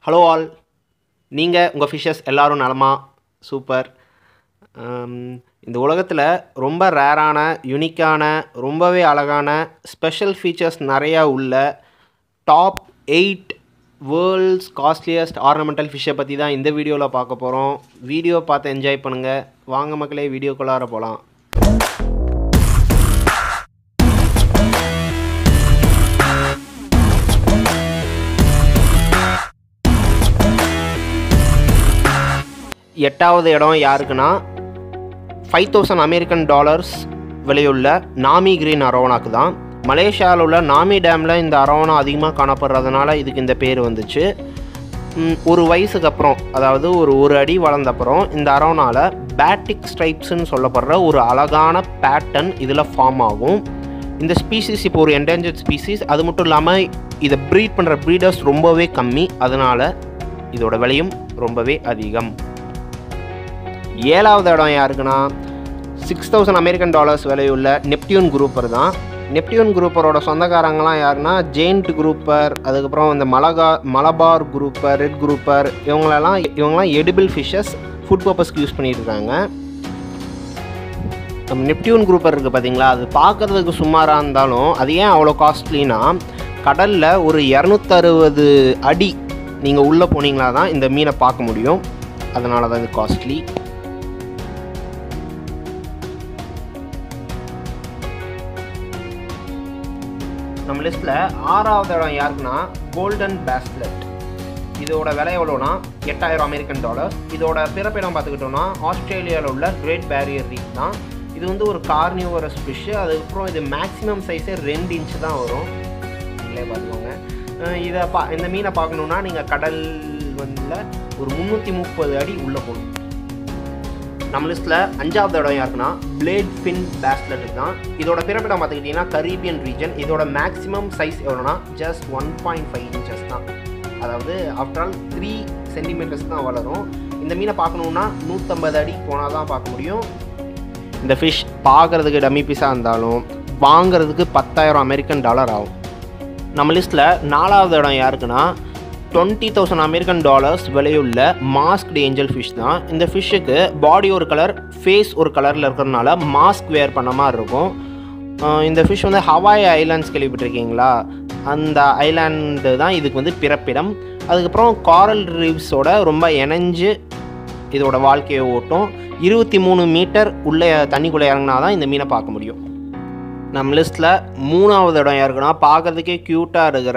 hello all நீங்கள் உங்கள் fishes எல்லோரும் நலமா சூப்பர் இந்த உலகத்தில் ரொம்ப ரேரான யுனிக்கான ரொம்பவே அழகான ஸ்பெஷல் ஃபீச்சர்ஸ் நிறையா உள்ள top eight world's costliest ornamental ஃபிஷ்ஷை பற்றி தான் இந்த வீடியோவில் பார்க்க போகிறோம் வீடியோ பார்த்து என்ஜாய் பண்ணுங்கள் வாங்க மக்களே வீடியோக்குள்ளார போகலாம் எட்டாவது இடம் யாருக்குன்னா ஃபைவ் தௌசண்ட் அமெரிக்கன் டாலர்ஸ் விலையுள்ள நாமி கிரீன் அரோனாக்கு தான் மலேசியாவில் உள்ள நாமி டேமில் இந்த அரோனா அதிகமாக காணப்படுறதுனால இதுக்கு இந்த பேர் வந்துச்சு ம், ஒரு வயசுக்கு அப்புறம் அதாவது ஒரு ஒரு அடி வளர்ந்த அப்புறம் இந்த அரோனாவில் பேட்டிக் ஸ்ட்ரைப்ஸ்னு சொல்லப்படுற ஒரு அழகான பேட்டர்ன் இதில் ஃபார்ம் ஆகும் இந்த ஸ்பீசிஸ் இப்போ ஒரு என்டேஞ்சர்ட் ஸ்பீசிஸ் அது மட்டும் இல்லாமல் இதை ப்ரீட் பண்ணுற ப்ரீடர்ஸ் ரொம்பவே கம்மி அதனால் இதோட விலையும் ரொம்பவே அதிகம் ஏழாவது இடம் யாருக்குன்னா சிக்ஸ் தௌசண்ட் அமெரிக்கன் டாலர்ஸ் விலையுள்ள நெப்டியூன் குரூப்பர் தான் நெப்டியூன் குரூப்பரோட சொந்தக்காரங்களாம் யாருன்னா ஜெயிண்ட் குரூப்பர் அதுக்கப்புறம் இந்த மலகா மலபார் குரூப்பர் ரெட் குரூப்பர் இவங்களெல்லாம் இவங்கெல்லாம் எடிபிள் ஃபிஷ்ஷஸ் ஃபுட் பர்பஸ்க்கு யூஸ் பண்ணிட்டு இருக்காங்க நம்ம நெப்டியூன் குரூப்பர் இருக்குது பார்த்தீங்களா அது பார்க்குறதுக்கு சுமாராக இருந்தாலும் அது ஏன் அவ்வளோ காஸ்ட்லினா கடலில் ஒரு இரநூத்தறுபது அடி நீங்கள் உள்ளே போனீங்களா தான் இந்த மீனை பார்க்க முடியும் அதனால தான் இது காஸ்ட்லி நம்ம லிஸ்ட்டில் ஆறாவது இடம் யாருக்குன்னா கோல்டன் பேஸ்லெட் இதோட விலை எவ்வளோனா எட்டாயிரம் அமெரிக்கன் டாலர்ஸ் இதோட பிறப்பிடம் பார்த்துக்கிட்டோம்னா ஆஸ்திரேலியாவில் உள்ள கிரேட் பேரியர் ரீஃப் தான் இது வந்து ஒரு கார்னியூவரஸ் ஃபிஷ்ஷு அதுக்கப்புறம் இது மேக்ஸிமம் சைஸே ரெண்டு இன்ச்சு தான் வரும் நீங்களே பார்த்துக்கோங்க அஹ் இதை பா இந்த மீனை பார்க்கணுன்னா நீங்கள் கடல் வந்து ஒரு முந்நூற்றி முப்பது அடி உள்ளே போகணும் நம்ம லிஸ்ட்டில் அஞ்சாவது இடம் யாருக்குன்னா பிளேட் ஃபின் பேஸ்லெட் தான் இதோட பிறப்பிடம் பார்த்துக்கிட்டிங்கன்னா கரீபியன் ரீஜன் இதோட மேக்ஸிமம் சைஸ் எவ்வளோனா just one point five inches தான் அதாவது ஆஃப்டர் ஆல் த்ரீ சென்டிமீட்டர்ஸ் தான் வளரும் இந்த மீனை பார்க்கணுன்னா நூற்றம்பது அடி போனால் தான் பார்க்க முடியும் இந்த ஃபிஷ் பார்க்குறதுக்கு டம்மி பீஸாக இருந்தாலும் வாங்குறதுக்கு பத்தாயிரம் அமெரிக்கன் டாலர் ஆகும் நம்ம லிஸ்ட்டில் நாலாவது இடம் யாருக்குன்னா டுவெண்ட்டி தௌசண்ட் அமெரிக்கன் டாலர்ஸ் விலையுள்ள மாஸ்க்டு ஏஞ்சல் ஃபிஷ் தான் இந்த ஃபிஷ்ஷுக்கு பாடி ஒரு கலர் ஃபேஸ் ஒரு கலரில் இருக்கிறதுனால மாஸ்க் வேர் பண்ண மாதிரி இருக்கும் ஆஹ் இந்த ஃபிஷ் வந்து ஹவாய் ஐலாண்ட்ஸ் கேள்விப்பட்டிருக்கீங்களா அந்த ஐலாண்டு தான் இதுக்கு வந்து பிறப்பிடம் அதுக்கப்புறம் காரல் ரீவ்ஸோட ரொம்ப இணைஞ்சு இதோட வாழ்க்கையை ஓட்டும் இருபத்தி மூணு மீட்டர் உள்ளே தண்ணிக்குள்ளே இறங்கினா தான் இந்த மீனை பார்க்க முடியும் நம்ம லிஸ்ட்டில் மூணாவது இடம் யாருக்குன்னா பார்க்கறதுக்கே க்யூட்டாக இருக்கிற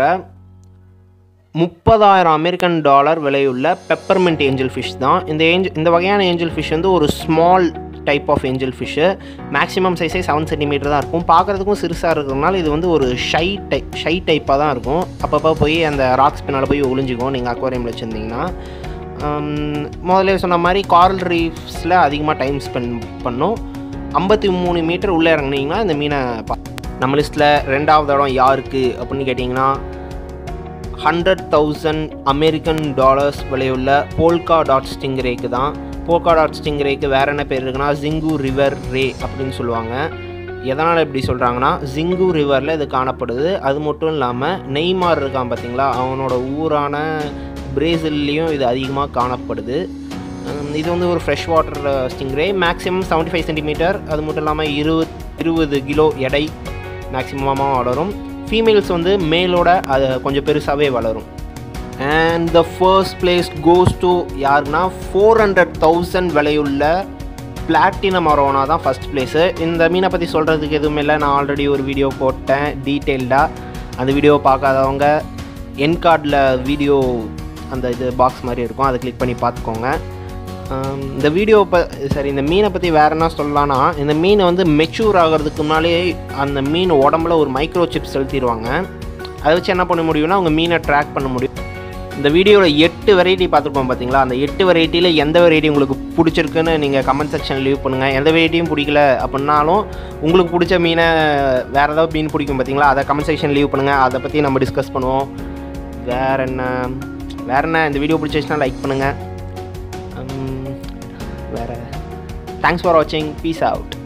முப்பதாயிரம் அமெரிக்கன் டாலர் விலையுள்ள பெப்பர்மெண்ட் ஏஞ்சல் ஃபிஷ் தான் இந்த ஏஞ்சல் இந்த வகையான ஏஞ்சல் ஃபிஷ் வந்து ஒரு small type of angel fish maximum சைஸே செவன் சென்டிமீட்டர் தான் இருக்கும் பார்க்குறதுக்கும் சிறுசாக இருக்கிறதுனால இது வந்து ஒரு ஷை டைப் ஷை டைப்பாக தான் இருக்கும் அப்பப்போ போய் அந்த ராக்ஸ் பின்னால் போய் ஒளிஞ்சிக்கும் நீங்கள் அக்வாரியமில் வச்சுருந்தீங்கன்னா ஆம், முதல்ல சொன்ன மாதிரி காரல் ரீஃப்ஸில் அதிகமாக டைம் ஸ்பெண்ட் பண்ணும் ஐம்பத்தி மூணு மீட்டர் உள்ளே இறங்குனீங்கன்னா இந்த மீனை பா நம்ம லிஸ்ட்டில் ரெண்டாவது இடம் யாருக்கு அப்படின்னு கேட்டிங்கன்னா ஹண்ட்ரட் தௌசண்ட் அமெரிக்கன் டாலர்ஸ் விலையுள்ள போல்கா டாட் ஸ்டிங்ரேக்கு தான் போல்கா டாட் ஸ்டிங்ரேக்கு வேறு என்ன பேர் இருக்குன்னா ஜிங்கு ரிவர் ரே அப்படின்னு சொல்லுவாங்க எதனால் இப்படி சொல்கிறாங்கன்னா ஜிங்கு ரிவரில் இது காணப்படுது அது மட்டும் இல்லாமல் நெய்மார் இருக்கான் பார்த்தீங்களா அவனோட ஊரான பிரேசில்லையும் இது அதிகமாக காணப்படுது ஹம், இது வந்து ஒரு fresh water stingray maximum seventy five centimeter அது மட்டும் இல்லாமல் இருபது இருபது கிலோ எடை மேக்ஸிமமாக வளரும் ஃபீமேல்ஸ் வந்து மேலோட அது கொஞ்சம் பெருசாகவே வளரும் and the first place goes to யாருன்னா ஃபோர் ஹண்ட்ரட் தௌசண்ட் விலையுள்ள பிளாட்டினம் அரோனா தான் ஃபஸ்ட் பிளேஸு இந்த மீனை பற்றி சொல்கிறதுக்கு எதுவுமே இல்லை நான் ஆல்ரெடி ஒரு வீடியோ போட்டேன் டீட்டெயில்டாக அந்த வீடியோ பார்க்காதவங்க என் கார்டில் வீடியோ அந்த இது பாக்ஸ் மாதிரி இருக்கும் அதை கிளிக் பண்ணி பார்த்துக்கோங்க ஆம், இந்த வீடியோ ப சரி இந்த மீனை பற்றி வேறு என்ன சொல்லலாம்னா இந்த மீனை வந்து மெச்சூர் ஆகிறதுக்கு முன்னாலேயே அந்த மீன் உடம்புல ஒரு மைக்ரோ சிப் செலுத்திடுவாங்க அதை வச்சு என்ன பண்ண முடியும்னா அவங்க மீனை ட்ராக் பண்ண முடியும் இந்த வீடியோவில் எட்டு வெரைட்டி பார்த்துருப்போம் பார்த்தீங்களா அந்த எட்டு வெரைட்டியில் எந்த வெரைட்டி உங்களுக்கு பிடிச்சிருக்குன்னு நீங்கள் கமெண்ட் செக்ஷன் லீவ் பண்ணுங்கள் எந்த வெரைட்டியும் பிடிக்கல அப்படின்னாலும் உங்களுக்கு பிடிச்ச மீனை வேறு ஏதாவது மீன் பிடிக்கும் பார்த்தீங்களா அதை கமெண்ட் செக்ஷன் லீவ் பண்ணுங்கள் அதை பற்றி நம்ம டிஸ்கஸ் பண்ணுவோம் வேறு என்ன வேறு என்ன இந்த வீடியோ பிடிச்சிச்சுன்னா லைக் பண்ணுங்கள் வேறு தேங்க்ஸ் ஃபார் வாட்சிங் பீஸ் அவுட்